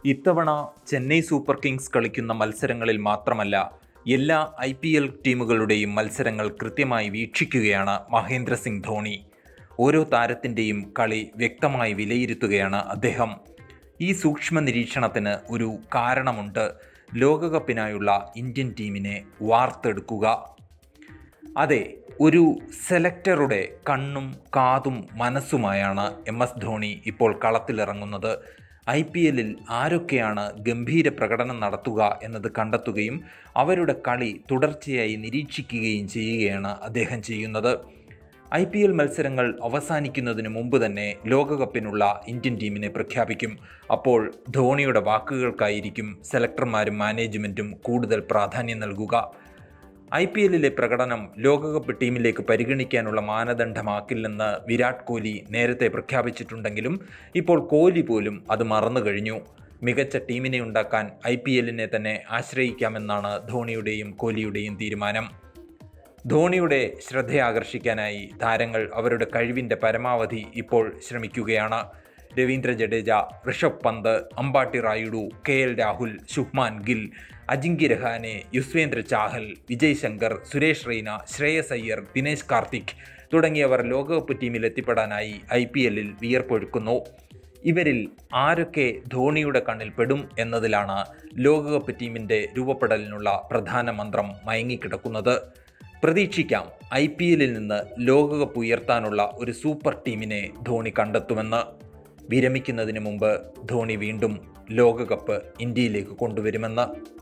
ഇത്തവണ Chennai super Kings കളിക്കുന്ന മത്സരങ്ങളിൽ മാത്രമല്ല എല്ലാ ഐ പി എൽ ടീമുകളുടെയും മത്സരങ്ങൾ കൃത്യമായി വീക്ഷിക്കുകയാണ് മഹേന്ദ്ര സിംഗ് ധോണി ഓരോ താരത്തിൻ്റെയും കളി വ്യക്തമായി വിലയിരുത്തുകയാണ് അദ്ദേഹം ഈ സൂക്ഷ്മ നിരീക്ഷണത്തിന് ഒരു കാരണമുണ്ട് ലോകകപ്പിനായുള്ള ഇന്ത്യൻ ടീമിനെ വാർത്തെടുക്കുക അതെ ഒരു സെലക്ടറുടെ കണ്ണും കാതും മനസ്സുമായാണ് എം എസ് ധോണി ഇപ്പോൾ കളത്തിലിറങ്ങുന്നത് ഐ പി എല്ലിൽ ആരൊക്കെയാണ് ഗംഭീര പ്രകടനം നടത്തുക എന്നത് കണ്ടെത്തുകയും അവരുടെ കളി തുടർച്ചയായി നിരീക്ഷിക്കുകയും ചെയ്യുകയാണ് അദ്ദേഹം ചെയ്യുന്നത് ഐ പി എൽ മത്സരങ്ങൾ അവസാനിക്കുന്നതിന് മുമ്പ് തന്നെ ലോകകപ്പിനുള്ള ഇന്ത്യൻ ടീമിനെ പ്രഖ്യാപിക്കും അപ്പോൾ ധോണിയുടെ വാക്കുകൾക്കായിരിക്കും സെലക്ടർമാരും മാനേജ്മെൻറ്റും കൂടുതൽ പ്രാധാന്യം നൽകുക ഐ പി എല്ലിലെ പ്രകടനം ലോകകപ്പ് ടീമിലേക്ക് പരിഗണിക്കാനുള്ള മാനദണ്ഡമാക്കില്ലെന്ന് വിരാട് കോഹ്ലി നേരത്തെ പ്രഖ്യാപിച്ചിട്ടുണ്ടെങ്കിലും ഇപ്പോൾ കോഹ്ലി പോലും അത് മറന്നു കഴിഞ്ഞു മികച്ച ടീമിനെ ഉണ്ടാക്കാൻ ഐ പി എല്ലിനെ തന്നെ ആശ്രയിക്കാമെന്നാണ് ധോണിയുടെയും കോഹ്ലിയുടെയും തീരുമാനം ധോണിയുടെ ശ്രദ്ധയാകർഷിക്കാനായി താരങ്ങൾ അവരുടെ കഴിവിൻ്റെ പരമാവധി ഇപ്പോൾ ശ്രമിക്കുകയാണ് രവീന്ദ്ര ജഡേജ ഋഷഭ് പന്ത് അമ്പാട്ടി റായുഡു കെ എൽ രാഹുൽ ശുഭ്മാൻ ഗിൽ അജിങ്ക്യ രഹാനെ യുസ്വേന്ദ്ര ചാഹൽ വിജയ് ശങ്കർ സുരേഷ് റെയ്ന ശ്രേയസ് അയ്യർ ദിനേശ് കാർത്തിക് തുടങ്ങിയവർ ലോകകപ്പ് ടീമിൽ എത്തിപ്പെടാനായി ഐ പി എല്ലിൽ വിയർപ്പൊഴുക്കുന്നു ഇവരിൽ ആരൊക്കെ ധോണിയുടെ കണ്ണിൽ പെടും എന്നതിലാണ് ലോകകപ്പ് ടീമിൻ്റെ രൂപപ്പെടലിനുള്ള പ്രധാന മന്ത്രം മയങ്ങിക്കിടക്കുന്നത് പ്രതീക്ഷിക്കാം ഐ പി എല്ലിൽ നിന്ന് ലോകകപ്പ് ഉയർത്താനുള്ള ഒരു സൂപ്പർ ടീമിനെ ധോണി കണ്ടെത്തുമെന്ന് വിരമിക്കുന്നതിന് മുമ്പ് ധോണി വീണ്ടും ലോകകപ്പ് ഇന്ത്യയിലേക്ക് കൊണ്ടുവരുമെന്ന്